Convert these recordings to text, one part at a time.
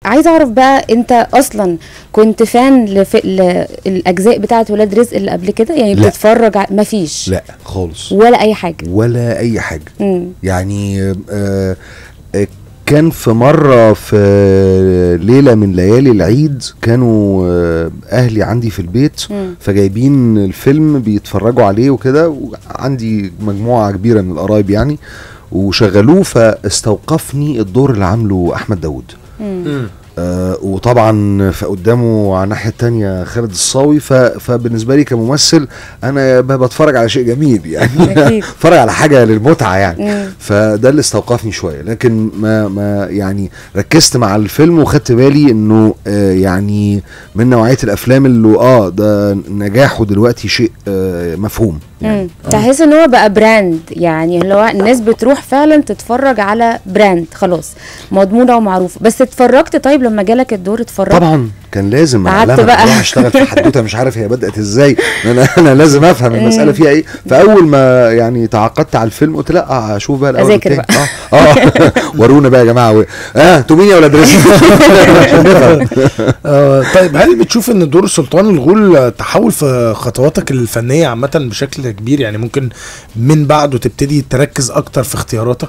عايزه اعرف بقى انت اصلا كنت فان لف... للاجزاء بتاعه ولاد رزق اللي قبل كده يعني لا. بتتفرج ع... مفيش لا خالص ولا اي حاجه ولا اي حاجه مم. يعني آه آه، كان في مرة في ليلة من ليالي العيد كانوا آه، أهلي عندي في البيت مم. فجايبين الفيلم بيتفرجوا عليه وكده وعندي مجموعة كبيرة من القرايب يعني وشغلوه فاستوقفني الدور اللي عامله أحمد داود مم. آه وطبعا فقدامه على الناحيه التانية خالد الصاوي ف فبالنسبه لي كممثل انا ب- بتفرج على شيء جميل يعني أكيد. بتفرج على حاجه للمتعه يعني مم. فده اللي استوقفني شويه لكن ما ما يعني ركزت مع الفيلم وخدت بالي انه آه يعني من نوعيه الافلام اللي اه ده نجاحه دلوقتي شيء آه مفهوم مم. تحس ان هو بقى براند يعني اللي هو الناس بتروح فعلا تتفرج على براند خلاص مضمونه ومعروفه بس اتفرجت طيب لما جالك الدور اتفرجت طبعا كان لازم قعدت أعلمها. بقى. اروح اشتغل في حدوته مش عارف هي بدات ازاي انا انا لازم افهم المساله فيها ايه فاول ما يعني تعاقدت على الفيلم قلت لا اشوف بقى الاول أذاكر والتاني. اه اه ورونا بقى يا جماعه و... اه انتوا مين يا ولاد رزق عشان نفهم آه طيب هل بتشوف ان دور سلطان الغول تحول في خطواتك الفنيه عامه بشكل كبير يعني ممكن من بعده تبتدي تركز اكتر في اختياراتك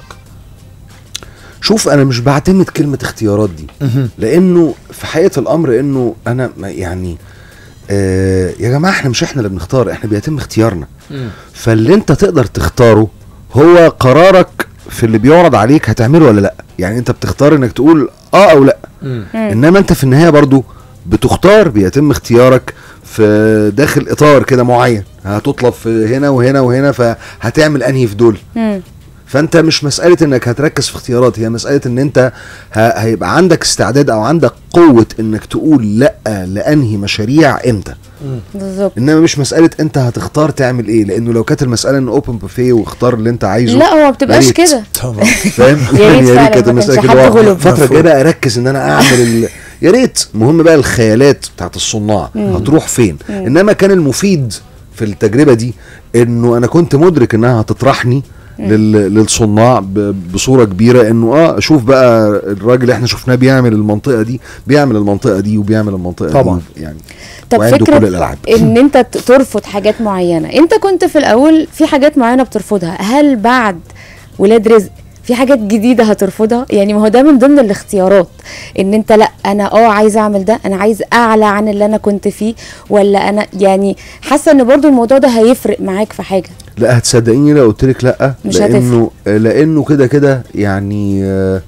شوف انا مش بعتمد كلمه اختيارات دي لانه في حقيقه الامر انه انا ما- يعني آه يا جماعه احنا مش احنا اللي بنختار احنا بيتم اختيارنا فاللي انت تقدر تختاره هو قرارك في اللي بيعرض عليك هتعمله ولا لا يعني انت بتختار انك تقول اه او لا انما انت في النهايه برضو بتختار بيتم اختيارك في داخل اطار كده معين هتطلب في هنا وهنا وهنا فهتعمل انهي في دول مم. فانت مش مساله انك هتركز في اختيارات هي مساله ان انت ه... هيبقى عندك استعداد او عندك قوه انك تقول لا لانهي مشاريع امتى بالظبط انما مش مساله انت هتختار تعمل ايه لانه لو كانت المساله ان اوبن بوفيه واختار اللي انت عايزه لا هو ما بتبقاش يا ريت. كده طبعا فاهم يا ريت فعلا كانت ما المساله كانش كده حد هو غلب. فتره مفهوم. كده اركز ان انا اعمل ال... يا ريت مهم بقى الخيالات بتاعت الصناع هتروح فين انما كان المفيد في التجربه دي انه انا كنت مدرك انها هتطرحني لل... للصناع ب... بصوره كبيره انه اه شوف بقى الراجل اللي احنا شفناه بيعمل المنطقه دي بيعمل المنطقه دي وبيعمل المنطقه طبعا. دي يعني طب وعنده فكرة كل الألعاب. ان انت ت- ترفض حاجات معينة انت كنت في الاول في حاجات معينة بترفضها هل بعد ولاد رزق في حاجات جديدة هترفضها يعني ما هو ده من ضمن الاختيارات ان انت لا انا اه عايز اعمل ده انا عايز اعلى عن اللي انا كنت فيه ولا انا يعني حاسة ان برضو الموضوع ده هيفرق معاك في حاجة لا هتصدقيني لو قلت لك لا مش لانه لانه كده كده يعني آه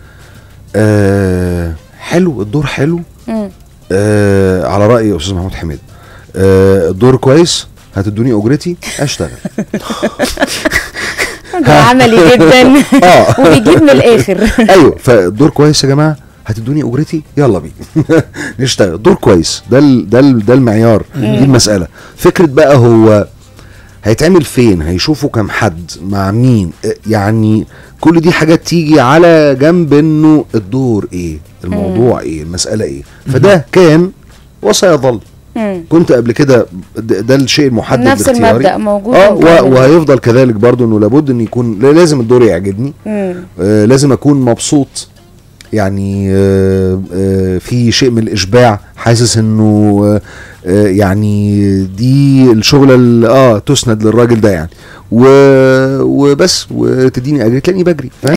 آه حلو الدور حلو مم. آه على راي استاذ محمود حميد آه الدور كويس هتدوني اجرتي اشتغل ده عملي جدا اه وبيجيب من الاخر ايوه فالدور كويس يا جماعه هتدوني اجرتي يلا بينا نشتغل الدور كويس ده ال ده ال ده المعيار دي المساله فكره بقى هو هيتعمل فين هيشوفوا كام حد مع مين آه، يعني كل دي حاجات تيجي على جنب انه الدور ايه الموضوع ايه المساله ايه فده كان وسيظل مم. كنت قبل كده ده, ده الشيء المحدد نفس لاختياري. المبدأ موجود اه وانت و- عامل. وهيفضل كذلك برضو انه لابد ان يكون لا- لازم الدور يعجبني مم. آه لازم اكون مبسوط يعني آه آه في شيء من الاشباع حاسس انه آه آه يعني دي الشغله اللي اه تسند للراجل ده يعني و- وبس وتديني اجر تلاقيني بجري فاهم